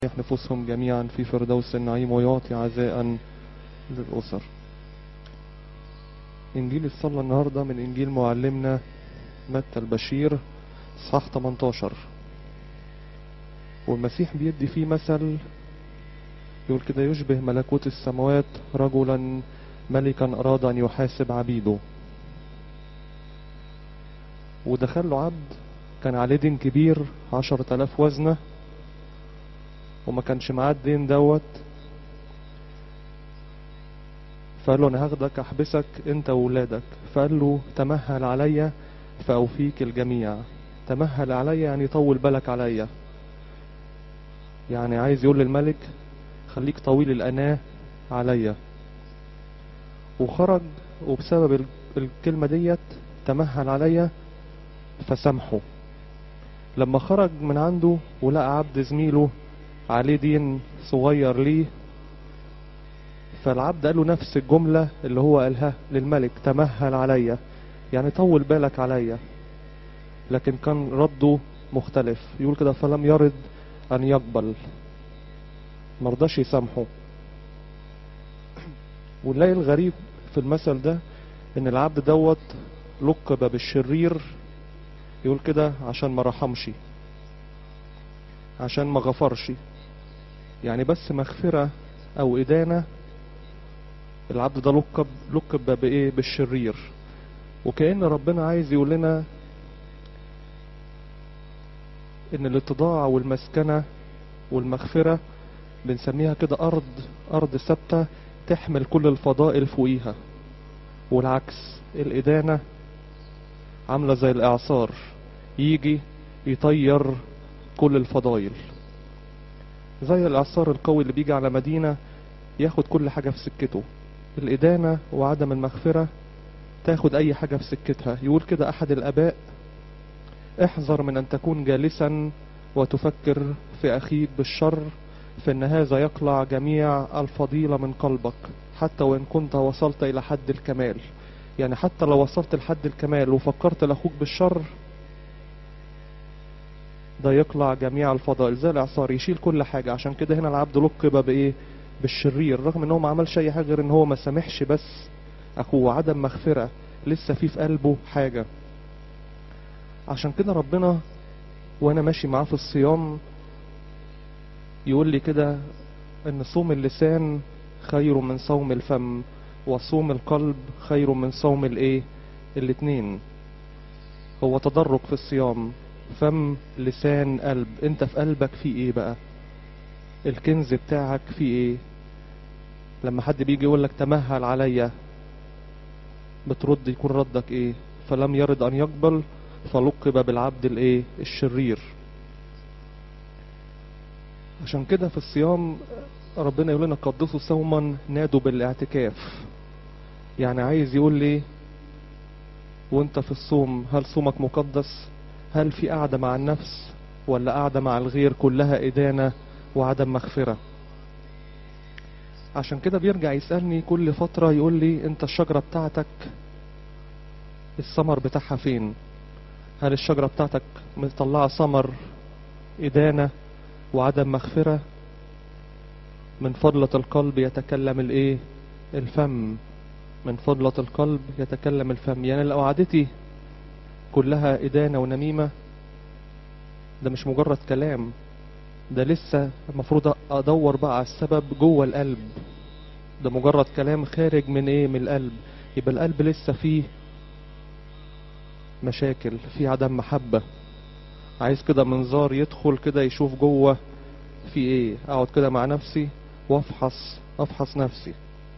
يريح نفوسهم جميعا في فردوس النعيم ويعطي عزاء للأسر إنجيل الصلاة النهاردة من إنجيل معلمنا متى البشير صح 18 والمسيح بيدي فيه مثل يقول كده يشبه ملكوت السماوات رجلا ملكا أراد أن يحاسب عبيده ودخل له عبد كان عليه دين كبير عشرة آلاف وزنة وما كانش معاه الدين دوت فقال له انا هاخدك احبسك انت وولادك فقال له تمهل عليا فاوفيك الجميع تمهل عليا يعني طول بالك عليا يعني عايز يقول للملك خليك طويل الاناه عليا وخرج وبسبب الكلمة ديت تمهل عليا فسامحه لما خرج من عنده ولقى عبد زميله عليه دين صغير ليه فالعبد قال له نفس الجملة اللي هو قالها للملك تمهل عليا يعني طول بالك عليا لكن كان رده مختلف يقول كده فلم يرد أن يقبل مرضاش يسامحه ونلاقي الغريب في المثل ده ان العبد دوت لقب بالشرير يقول كده عشان ما رحمش عشان ما غفرش يعني بس مغفرة او ادانة العبد ده لقب لقب بايه بالشرير وكأن ربنا عايز يقول لنا ان الاتضاع والمسكنة والمغفرة بنسميها كده ارض ارض ثابتة تحمل كل الفضائل فوقيها والعكس الادانة عاملة زي الاعصار يجي يطير كل الفضائل زي الاعصار القوي اللي بيجي على مدينة ياخد كل حاجة في سكته الادانة وعدم المغفرة تاخد اي حاجة في سكتها يقول كده احد الاباء احذر من ان تكون جالسا وتفكر في اخيك بالشر فان هذا يقلع جميع الفضيلة من قلبك حتى وان كنت وصلت الى حد الكمال يعني حتى لو وصلت لحد الكمال وفكرت لاخوك بالشر ده يقلع جميع الفضائل زي الاعصار يشيل كل حاجة عشان كده هنا العبد لقب بايه بالشرير رغم ان هو ما عملش اي حاجة غير ان هو ما سامحش بس اخوه عدم مغفرة لسه في في قلبه حاجة عشان كده ربنا وانا ماشي معاه في الصيام يقول لي كده ان صوم اللسان خير من صوم الفم وصوم القلب خير من صوم الايه الاتنين هو تدرج في الصيام فم لسان قلب انت في قلبك في ايه بقى الكنز بتاعك في ايه لما حد بيجي يقول لك تمهل عليا بترد يكون ردك ايه فلم يرد ان يقبل فلقب بالعبد الايه الشرير عشان كده في الصيام ربنا يقول لنا قدسوا صوما نادوا بالاعتكاف يعني عايز يقول لي وانت في الصوم هل صومك مقدس هل في قعدة مع النفس ولا قعدة مع الغير كلها إدانة وعدم مغفرة عشان كده بيرجع يسألني كل فترة يقول لي انت الشجرة بتاعتك الثمر بتاعها فين هل الشجرة بتاعتك مطلعة ثمر إدانة وعدم مغفرة من فضلة القلب يتكلم الايه الفم من فضلة القلب يتكلم الفم يعني لو قعدتي كلها إدانة ونميمة ده مش مجرد كلام ده لسه المفروض أدور بقى على السبب جوه القلب ده مجرد كلام خارج من ايه من القلب يبقى القلب لسه فيه مشاكل فيه عدم محبة عايز كده منظار يدخل كده يشوف جوه في ايه اقعد كده مع نفسي وافحص افحص نفسي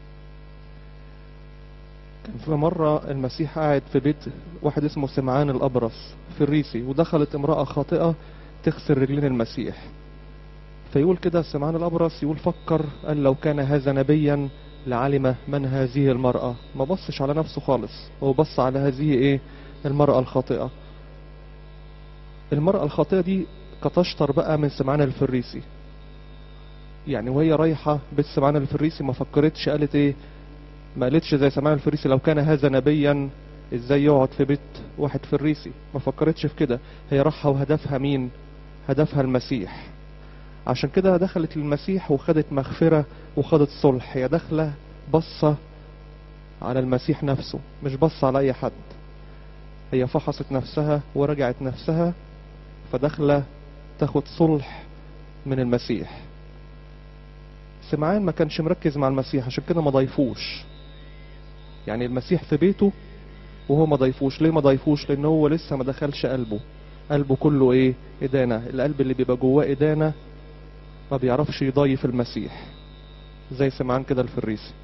كان في مرة المسيح قاعد في بيت واحد اسمه سمعان الأبرص في الريسي ودخلت امرأة خاطئة تغسل رجلين المسيح فيقول كده سمعان الأبرص يقول فكر قال لو كان هذا نبيا لعلم من هذه المرأة ما بصش على نفسه خالص هو بص على هذه ايه المرأة الخاطئة المرأة الخاطئة دي كتشطر بقى من سمعان الفريسي يعني وهي رايحة بيت سمعان الفريسي ما فكرتش قالت ايه ما قالتش زي سمعان الفريسي لو كان هذا نبيا ازاي يقعد في بيت واحد فريسي ما فكرتش في كده هي راحة وهدفها مين هدفها المسيح عشان كده دخلت المسيح وخدت مغفرة وخدت صلح هي داخلة بصة على المسيح نفسه مش بصة على أي حد هي فحصت نفسها ورجعت نفسها فداخلة تاخد صلح من المسيح سمعان ما كانش مركز مع المسيح عشان كده ما ضيفوش يعني المسيح في بيته وهو ما ضيفوش ليه ما ضيفوش لان هو لسه ما دخلش قلبه قلبه كله ايه ادانة القلب اللي بيبقى جواه ادانة ما بيعرفش يضيف المسيح زي سمعان كده الفريسي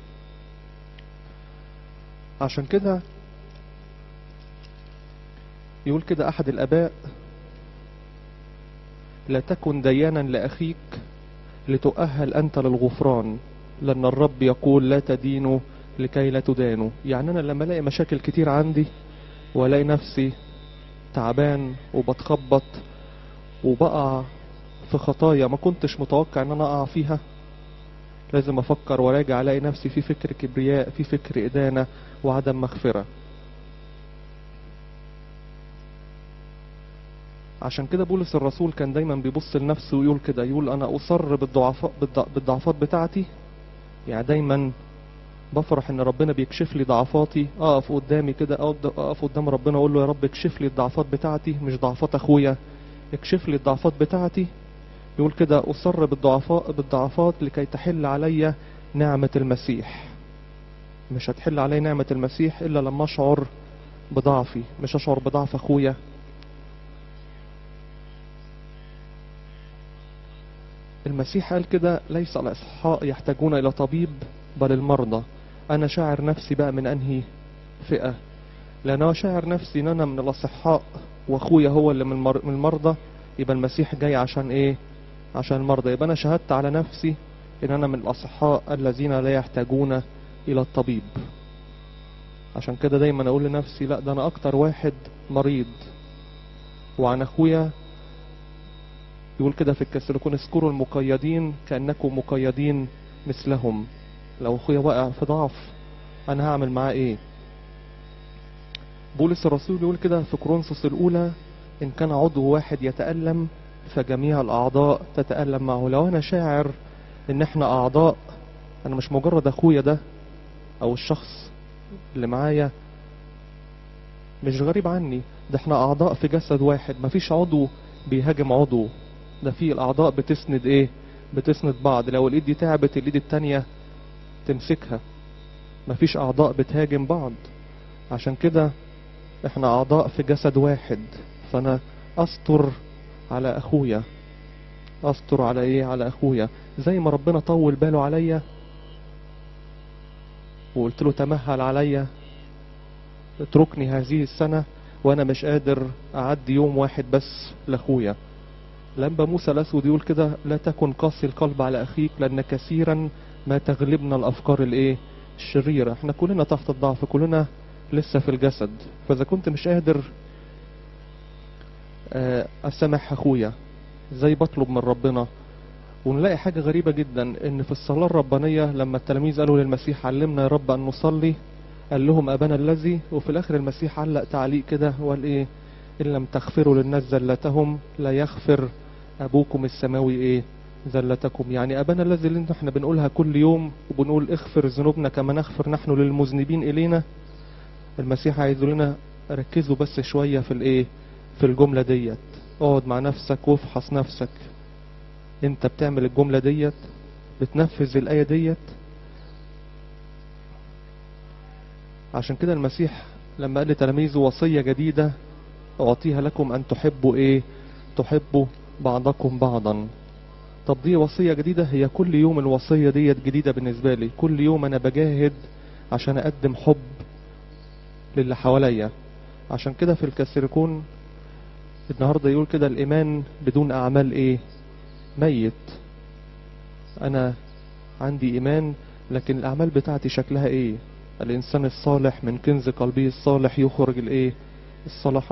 عشان كده يقول كده احد الاباء لا تكن ديانا لاخيك لتؤهل انت للغفران لان الرب يقول لا تدينوا لكي لا تدانوا يعني انا لما الاقي مشاكل كتير عندي والاقي نفسي تعبان وبتخبط وبقع في خطايا ما كنتش متوقع ان انا اقع فيها لازم افكر وراجع الاقي نفسي في فكر كبرياء في فكر ادانة وعدم مغفرة عشان كده بولس الرسول كان دايما بيبص لنفسه ويقول كده يقول انا اصر بالضعفاء بالضعفات بتاعتي يعني دايما بفرح ان ربنا بيكشف لي ضعفاتي اقف قدامي كده اقف قدام ربنا اقول له يا رب اكشف لي الضعفات بتاعتي مش ضعفات اخويا اكشف لي الضعفات بتاعتي يقول كده اصر بالضعفاء بالضعفات لكي تحل علي نعمة المسيح مش هتحل علي نعمة المسيح الا لما اشعر بضعفي مش اشعر بضعف اخويا المسيح قال كده ليس الاصحاء يحتاجون الى طبيب بل المرضى انا شاعر نفسي بقى من انهي فئة لان انا شاعر نفسي ان انا من الاصحاء واخويا هو اللي من المرضى يبقى المسيح جاي عشان ايه عشان المرضى يبقى انا شهدت على نفسي ان انا من الاصحاء الذين لا يحتاجون الى الطبيب عشان كده دايما اقول لنفسي لا ده انا اكتر واحد مريض وعن اخويا يقول كده في الكسلكون اذكروا المقيدين كأنكم مقيدين مثلهم لو اخويا وقع في ضعف انا هعمل معاه ايه بولس الرسول يقول كده في كورنثوس الاولى ان كان عضو واحد يتألم فجميع الاعضاء تتألم معه لو انا شاعر ان احنا اعضاء انا مش مجرد اخويا ده او الشخص اللي معايا مش غريب عني ده احنا اعضاء في جسد واحد مفيش عضو بيهاجم عضو ده في الاعضاء بتسند ايه بتسند بعض لو الايد دي تعبت الايد التانية تمسكها مفيش اعضاء بتهاجم بعض عشان كده احنا اعضاء في جسد واحد فانا استر على اخويا استر على ايه على اخويا زي ما ربنا طول باله عليا وقلت له تمهل عليا اتركني هذه السنة وانا مش قادر اعدي يوم واحد بس لاخويا لما موسى الاسود يقول كده لا تكن قاسي القلب على اخيك لان كثيرا ما تغلبنا الافكار الايه الشريرة احنا كلنا تحت الضعف كلنا لسه في الجسد فاذا كنت مش قادر اسامح اخويا زي بطلب من ربنا ونلاقي حاجة غريبة جدا ان في الصلاة الربانية لما التلاميذ قالوا للمسيح علمنا يا رب ان نصلي قال لهم ابانا الذي وفي الاخر المسيح علق تعليق كده وقال ايه ان لم تغفروا للناس زلتهم لا يغفر ابوكم السماوي ايه زلتكم يعني ابانا الذي اللي احنا بنقولها كل يوم وبنقول اغفر ذنوبنا كما نغفر نحن للمذنبين الينا المسيح عايز لنا ركزوا بس شوية في الايه في الجملة ديت اقعد مع نفسك وافحص نفسك انت بتعمل الجملة ديت بتنفذ الآية ديت عشان كده المسيح لما قال لتلاميذه وصية جديدة أعطيها لكم أن تحبوا إيه تحبوا بعضكم بعضا طب دي وصية جديدة هي كل يوم الوصية ديت جديدة بالنسبة لي كل يوم أنا بجاهد عشان أقدم حب للي حواليا عشان كده في الكسركون النهاردة يقول كده الإيمان بدون أعمال إيه ميت أنا عندي إيمان لكن الأعمال بتاعتي شكلها إيه الإنسان الصالح من كنز قلبه الصالح يخرج الإيه الصلاحات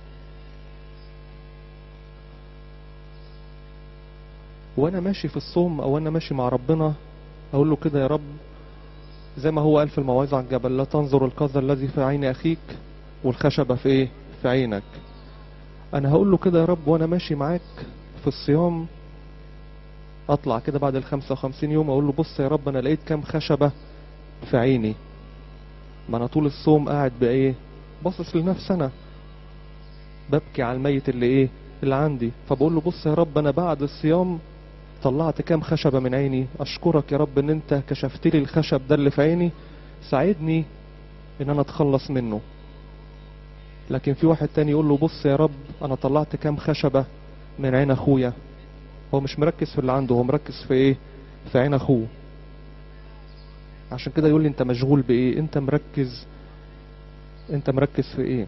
وأنا ماشي في الصوم أو أنا ماشي مع ربنا أقول له كده يا رب زي ما هو قال في الموعظة على الجبل لا تنظر القذى الذي في عين أخيك والخشبة في إيه في عينك أنا هقول له كده يا رب وأنا ماشي معاك في الصيام اطلع كده بعد ال 55 يوم اقول له بص يا رب انا لقيت كام خشبة في عيني ما انا طول الصوم قاعد بايه باصص لنفسي انا ببكي على الميت اللي ايه اللي عندي فبقول له بص يا رب انا بعد الصيام طلعت كام خشبة من عيني اشكرك يا رب ان انت كشفت لي الخشب ده اللي في عيني ساعدني ان انا اتخلص منه لكن في واحد تاني يقول له بص يا رب انا طلعت كام خشبة من عين اخويا هو مش مركز في اللي عنده هو مركز في ايه في عين اخوه عشان كده يقول لي انت مشغول بايه انت مركز انت مركز في ايه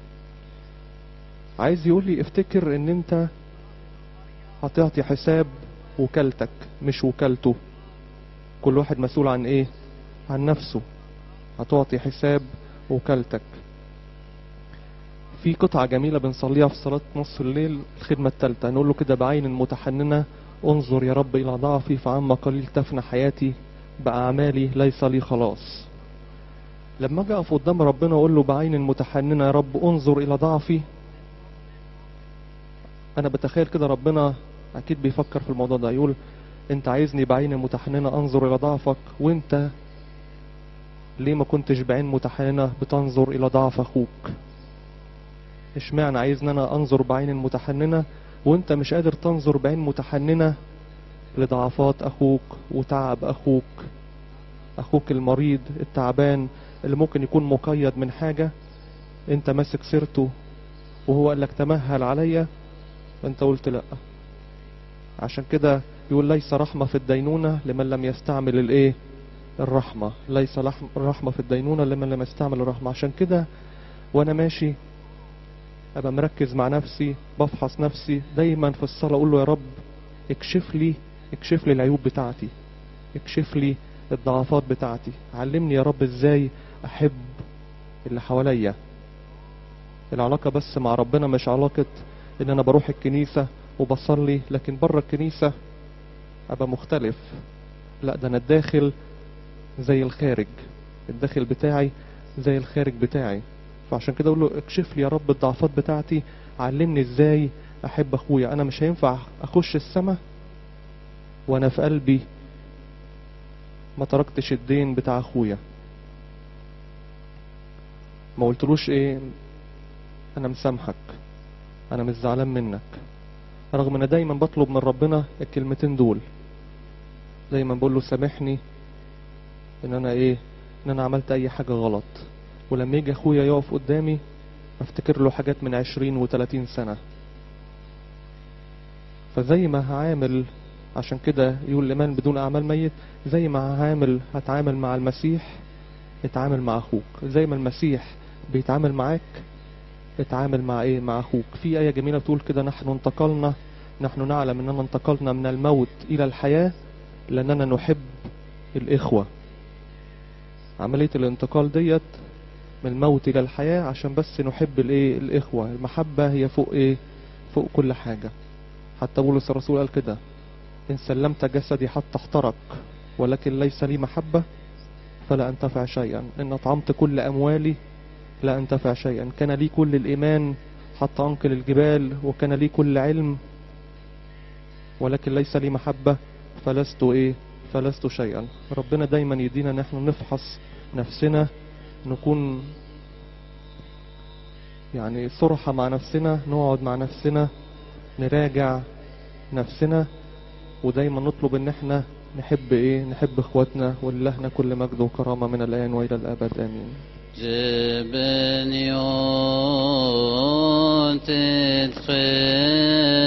عايز يقول لي افتكر ان انت هتعطي حساب وكالتك مش وكالته كل واحد مسؤول عن ايه عن نفسه هتعطي حساب وكالتك في قطعة جميلة بنصليها في صلاة نص الليل الخدمة الثالثة نقول له كده بعين متحننة انظر يا رب إلى ضعفي فعما قليل تفنى حياتي بأعمالي ليس لي خلاص لما اجي اقف قدام ربنا اقول له بعين متحننة يا رب انظر إلى ضعفي انا بتخيل كده ربنا اكيد بيفكر في الموضوع ده يقول انت عايزني بعين متحننة انظر الى ضعفك وانت ليه ما كنتش بعين متحننة بتنظر الى ضعف اخوك اشمعنى عايزني انا انظر بعين متحننة وانت مش قادر تنظر بعين متحننة لضعفات اخوك وتعب اخوك اخوك المريض التعبان اللي ممكن يكون مقيد من حاجة انت ماسك سيرته وهو قال لك تمهل عليا انت قلت لا عشان كده يقول ليس رحمة في الدينونة لمن لم يستعمل الايه الرحمة ليس لحم- رحمة في الدينونة لمن لم يستعمل الرحمة عشان كده وانا ماشي ابقى مركز مع نفسي بفحص نفسي دايما في الصلاة اقول له يا رب اكشف لي اكشف لي العيوب بتاعتي اكشف لي الضعفات بتاعتي علمني يا رب ازاي احب اللي حواليا العلاقة بس مع ربنا مش علاقة ان انا بروح الكنيسة وبصلي لكن بره الكنيسة ابقى مختلف لا ده انا الداخل زي الخارج الداخل بتاعي زي الخارج بتاعي فعشان كده اقول له اكشف لي يا رب الضعفات بتاعتي علمني ازاي احب اخويا انا مش هينفع اخش السماء وانا في قلبي ما تركتش الدين بتاع اخويا ما قلتلوش ايه انا مسامحك انا مش زعلان منك رغم ان دايما بطلب من ربنا الكلمتين دول دايما بقول له سامحني ان انا ايه ان انا عملت اي حاجة غلط ولما يجي اخويا يقف قدامي افتكر له حاجات من عشرين وتلاتين سنة فزي ما هعامل عشان كده يقول الايمان بدون اعمال ميت زي ما هعامل هتعامل مع المسيح اتعامل مع اخوك زي ما المسيح بيتعامل معاك اتعامل مع ايه مع اخوك في ايه جميله بتقول كده نحن انتقلنا نحن نعلم اننا انتقلنا من الموت الى الحياه لاننا نحب الاخوه عمليه الانتقال ديت من الموت الى الحياه عشان بس نحب الايه الاخوه المحبه هي فوق ايه فوق كل حاجه حتى بولس الرسول قال كده ان سلمت جسدي حتى احترق ولكن ليس لي محبه فلا انتفع شيئا ان اطعمت كل اموالي لا انتفع شيئا كان لي كل الإيمان حتى أنقل الجبال وكان لي كل علم ولكن ليس لي محبة فلست إيه فلست شيئا ربنا دايما يدينا نحن نفحص نفسنا نكون يعني صرحة مع نفسنا نقعد مع نفسنا نراجع نفسنا ودايما نطلب ان احنا نحب ايه نحب اخواتنا ولله كل مجد وكرامة من الآن وإلى الأبد آمين جبن يوم تدخل